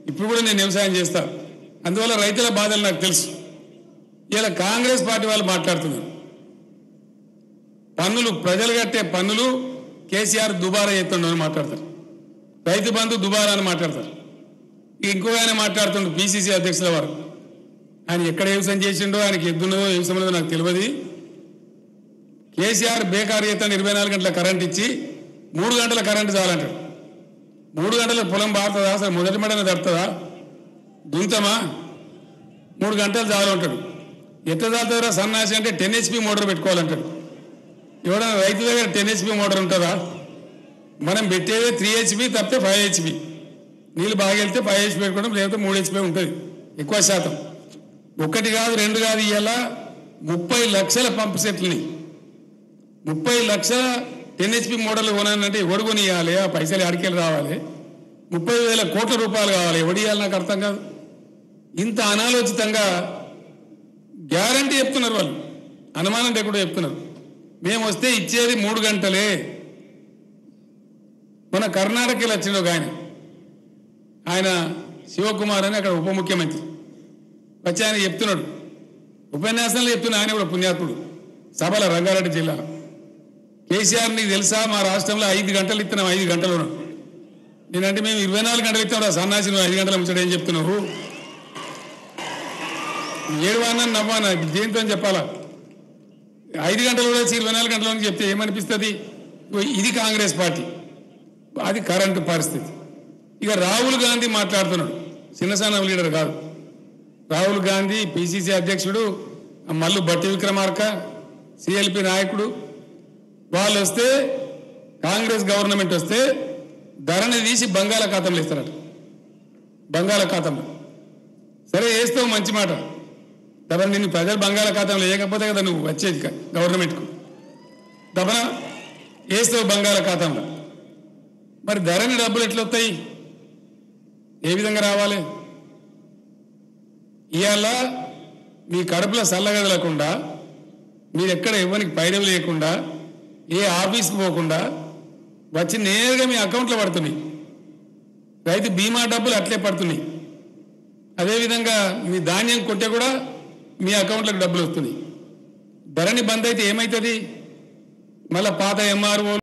ఇప్పుడు కూడా నేను వ్యవసాయం చేస్తా అందువల్ల రైతుల బాధలు నాకు తెలుసు ఇలా కాంగ్రెస్ పార్టీ వాళ్ళు మాట్లాడుతున్నారు పన్నులు ప్రజలు కట్టే పన్నులు కేసీఆర్ దుబారా చేస్తుండని మాట్లాడతారు రైతు బంధు దుబారా అని మాట్లాడతారు ఇంకో ఆయన మాట్లాడుతుండు పిసిసి అధ్యక్షుల వారు ఆయన ఎక్కడ వ్యవసాయం చేసిండో ఆయనకి ఎద్దున్నదో వ్యవసాయం ఉన్నదో నాకు తెలియదు కేసీఆర్ బేకారు చేస్తాను ఇరవై నాలుగు గంటల కరెంట్ ఇచ్చి మూడు గంటల కరెంటు చాలంటాడు మూడు గంటల పొలం బారుతుందా అసలు మొదటి మడన తడుతుందా దుంతమా మూడు గంటలు చాలు అంటాడు ఎట్లా చాలుతుందా సన్నాసి అంటే టెన్ హెచ్పి మోటార్ పెట్టుకోవాలంటాడు ఎవడైనా రైతు దగ్గర టెన్ హెచ్పి మోటార్ ఉంటుందా మనం పెట్టేదే త్రీ హెచ్పి తప్పితే ఫైవ్ హెచ్పి నీళ్ళు బాగా వెళ్తే ఫైవ్ హెచ్పి పెట్టుకోవడం లేకపోతే మూడు హెచ్పి ఉంటుంది ఎక్కువ శాతం ఒకటి కాదు రెండు కాదు ఇవాళ ముప్పై లక్షల పంప్ సెట్లని ముప్పై లక్షల టెన్ హెచ్పి మోడల్ కొనాలంటే ఎవడు కొనియాలి ఆ పైసలు అడికెళ్ళి రావాలి ముప్పై వేల కోట్ల రూపాయలు కావాలి ఎవడు ఇవ్వాలి నాకు అర్థం కాదు ఇంత అనాలోచితంగా గ్యారంటీ చెప్తున్నారు వాళ్ళు అనుమానం లేకుండా చెప్తున్నారు మేము వస్తే ఇచ్చేది మూడు గంటలే మన కర్ణాటకలో వచ్చిండు ఒక ఆయన ఆయన శివకుమార్ అని అక్కడ ఉప ముఖ్యమంత్రి వచ్చి ఆయన చెప్తున్నాడు ఉపన్యాసంలో చెప్తున్నా ఆయన కూడా పుణ్యాత్ముడు సభల రంగారెడ్డి జిల్లా కేసీఆర్ నీకు తెలుసా మా రాష్ట్రంలో ఐదు గంటలు ఇస్తున్నాం ఐదు గంటలు ఉన్నాం నేనంటే మేము ఇరవై నాలుగు గంటలు ఇస్తాం సన్నాసి నువ్వు ఐదు గంటల ముచ్చట ఏం చెప్తున్నావు ఏడువానా నవ్వానా దేంతో చెప్పాలా ఐదు గంటలు కూడా వచ్చి ఇరవై నాలుగు గంటల నుంచి చెప్తే ఏమనిపిస్తుంది ఇగో ఇది కాంగ్రెస్ పార్టీ అది కరెంటు పరిస్థితి ఇక రాహుల్ గాంధీ మాట్లాడుతున్నాడు చిన్నసాన లీడర్ కాదు రాహుల్ గాంధీ పిసిసి అధ్యక్షుడు ఆ మల్లు బట్టి విక్రమార్క సిఎల్పి నాయకుడు వాళ్ళు వస్తే కాంగ్రెస్ గవర్నమెంట్ వస్తే ధరని తీసి బంగాళాఖాతంలో ఇస్తారట బంగాళాఖాతంలో సరే వేస్తావు మంచి మాట దబన నిన్ను ప్రజలు బంగాళాఖాతంలో వేయకపోతే కదా నువ్వు వచ్చేది క- గవర్నమెంట్కు దబన వేస్తావు బంగాళాఖాతంలో మరి ధరని డబ్బులు ఎట్లా వస్తాయి ఏ విధంగా రావాలి ఇవాళ మీ కడుపులో చల్లగదలకుండా మీరు ఎక్కడ ఇవ్వనికి పైడలు లేకుండా ఏ ఆఫీస్కి పోకుండా వచ్చి నేరుగా మీ అకౌంట్లో పడుతున్నాయి రైతు బీమా డబ్బులు అట్లే పడుతున్నాయి అదేవిధంగా మీ ధాన్యం కొంటే కూడా మీ అకౌంట్లకు డబ్బులు వస్తున్నాయి ధరని బంద్ అయితే ఏమవుతుంది మళ్ళీ పాత ఎంఆర్ఓ